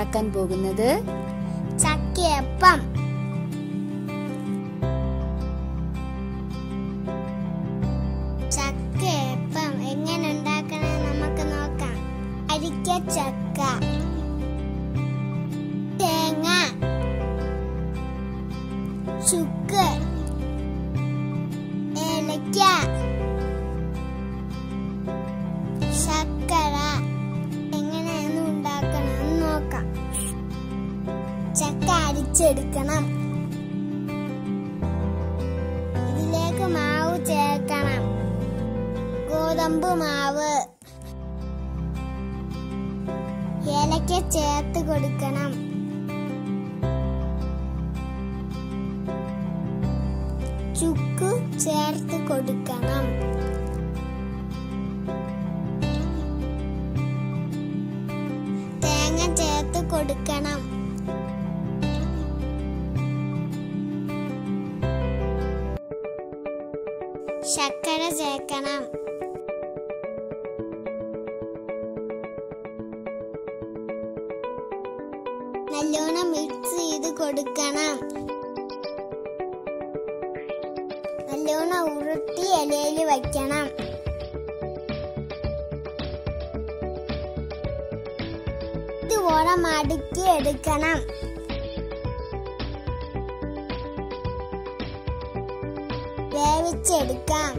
ഉണ്ടാക്കാൻ പോകുന്നത് ചക്കയപ്പം ചക്കയപ്പം എങ്ങനെ ഉണ്ടാക്കണേ നമുക്ക് നോക്കാം അരിക്ക ചക്ക തേങ്ങ ചുക്ക് ഏലക്ക ശർക്കര എങ്ങനെയാണ് ഉണ്ടാക്കണമെന്ന് നോക്കാം ചക്ക അരിച്ചെടുക്കണം ഇതിലേക്ക് മാവ് ചേർക്കണം ഗോതമ്പ് മാവ് ഏലക്ക ചേർത്ത് കൊടുക്കണം ചുക്ക് ചേർത്ത് കൊടുക്കണം തേങ്ങ ചേർത്ത് കൊടുക്കണം ശർക്കര ചേർക്കണം നല്ലോണം മിക്സ് ചെയ്ത് കൊടുക്കണം നല്ലോണം ഉരുട്ടി ഇലയിൽ വയ്ക്കണം ഇതുപോലെ മടുക്കി എടുക്കണം വേവിച്ചെടുക്കാം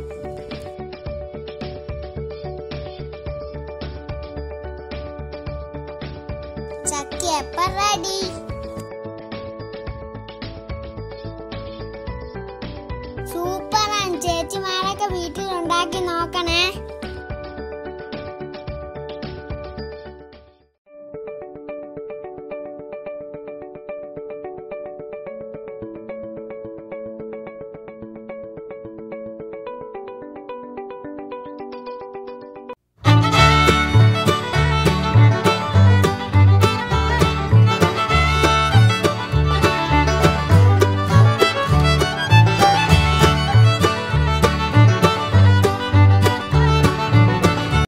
ചക്കയപ്പം റെഡി സൂപ്പറാണ് ചേച്ചിമാരൊക്കെ വീട്ടിൽ ഉണ്ടാക്കി നോക്കണേ